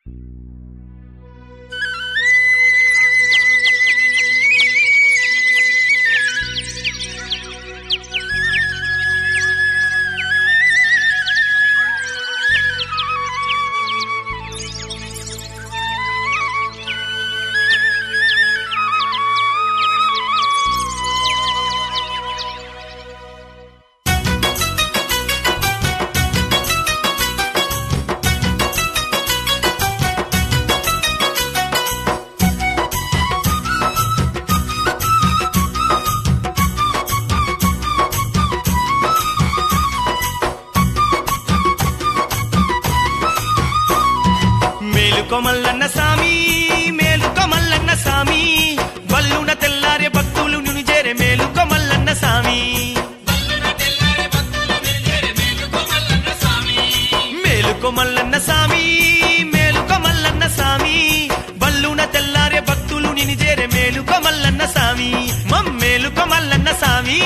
మేలుకో మల్లన్న సామి మేలుకో మల్లన్న సామి వల్లున తెల్లారే భక్తులు నిన్ను చేరే మేలుకో మల్లన్న సామి మేలుకో మల్లన్న సామి మేలుకో మల్లన్న సామి బల్లున తెల్లారే భక్తులు నిన్ను చేరే మేలుకో మల్లన్న సామి మమ్మేలుకో మల్లన్న సామి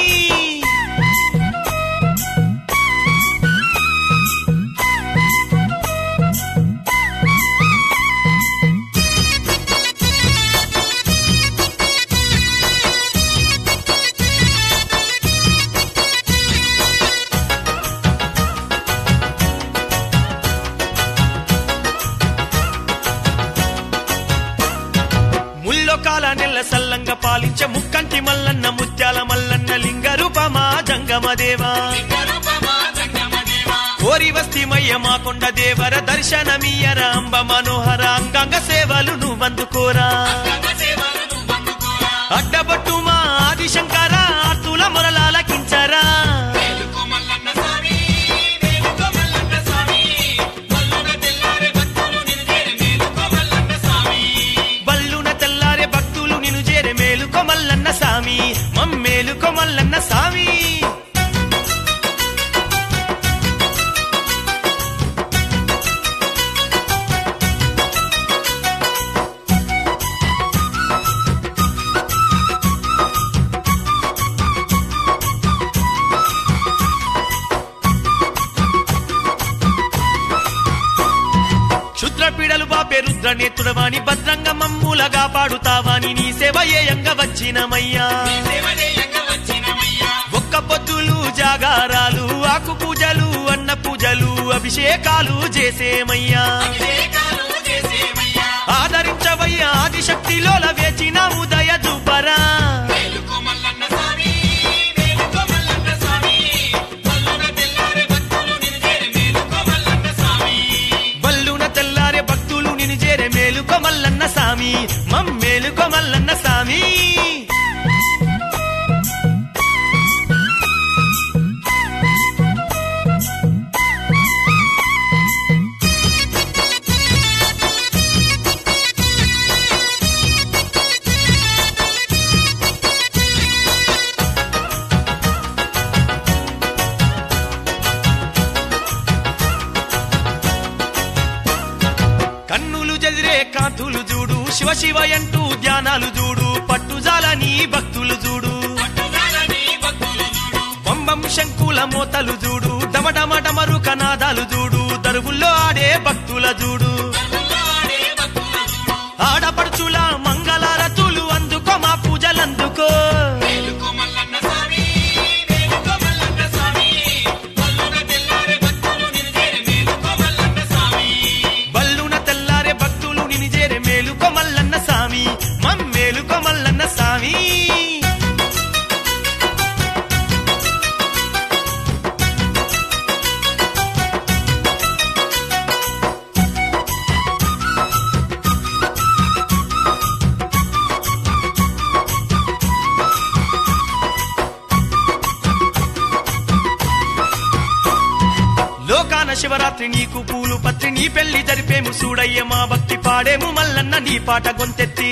ముల్లోకాల నెల్ల సల్లంగా పాలించే ముక్కంటి మల్లన్న ముత్యాల మల్లన్న లింగ రూపమా జంగమదేవా కోరి వస్తిమయ్య మాకొండ దేవర దర్శనమీయర అంబ మనోహర అంగంగ సేవలు నువ్వందుకోరా అడ్డబట్టు మా ఆదిశంకర ఆర్తుల మొరలాలకించరా బల్లున తెల్లారే భక్తులు నిన్ను చేరే మేలుకో మల్లన్న సామి మమ్మేలుకో మల్లన్న సామి క్షుద్రపీడలు బాపే రుద్ర నేత్రుడవాని భద్రంగ మమ్ములగా పాడుతావాని నీ సేవయేయంగా వచ్చినమయ్యా ఒక్క పొద్దులు జాగారాలు ఆకు పూజలు అన్న పూజలు అభిషేకాలు చేసేమయ్యా ఆదరించవయ్యా ఆదిశక్తిలో వేచిన ఉదయ చూపరా బల్లున తెల్లారే భక్తులు నిన్ను చేరే మేలుకో మల్లన్న సామి మమ్మేలుకో మల్లన్న సామి కన్నులు జదిరే కాంతులు చూడు శివ శివ అంటూ ధ్యానాలు చూడు పట్టుజాలని భక్తులు చూడు వంబం శంకుల మోతలు చూడు డమడమడమరు కనాదాలు చూడు దరువుల్లో ఆడే భక్తుల చూడు ఆడపడుచుల మంగళారతులు అందుకో మా పూజలందుకో బల్లున తెల్లారే భక్తులు నిన్ను చేరే మేలుకో మల్లన్న సామి మమ్మేలుకో మల్లన్న సామి లోకాన శివరాత్రి నీకు పూలు పత్రి నీ పెళ్లి జరిపేము చూడయ్య మా భక్తి పాడేము మల్లన్న నీ పాట గొంతెత్తి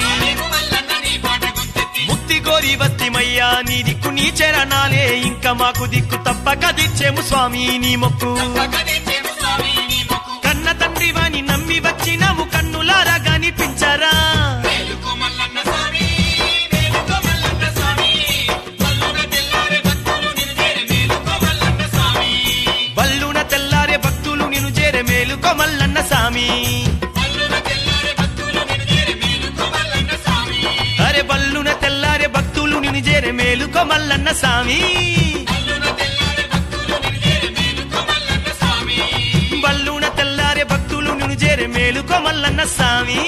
ముక్తి గోరి వస్తిమయ్యా నీ దిక్కు నీ చరణాలే ఇంకా మాకు దిక్కు తప్పక దిచ్చేము స్వామి నీ మొక్కు కన్న తండ్రి వాని నమ్మి వచ్చినాము కన్నులారా కనిపించరా బల్లున తెల్లారే భక్తులు నిన్ను చేరే మేలుకో మల్లన్న సామి మేలుకో మల్లన్న సామి బల్లున తెల్లారే భక్తులు నిన్ను చేరే మేలుకో మల్లన్న సామి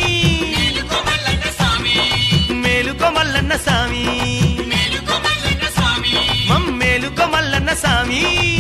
మేలుకో మల్లన్న సామి మమ్మేలుకో మల్లన్న సామి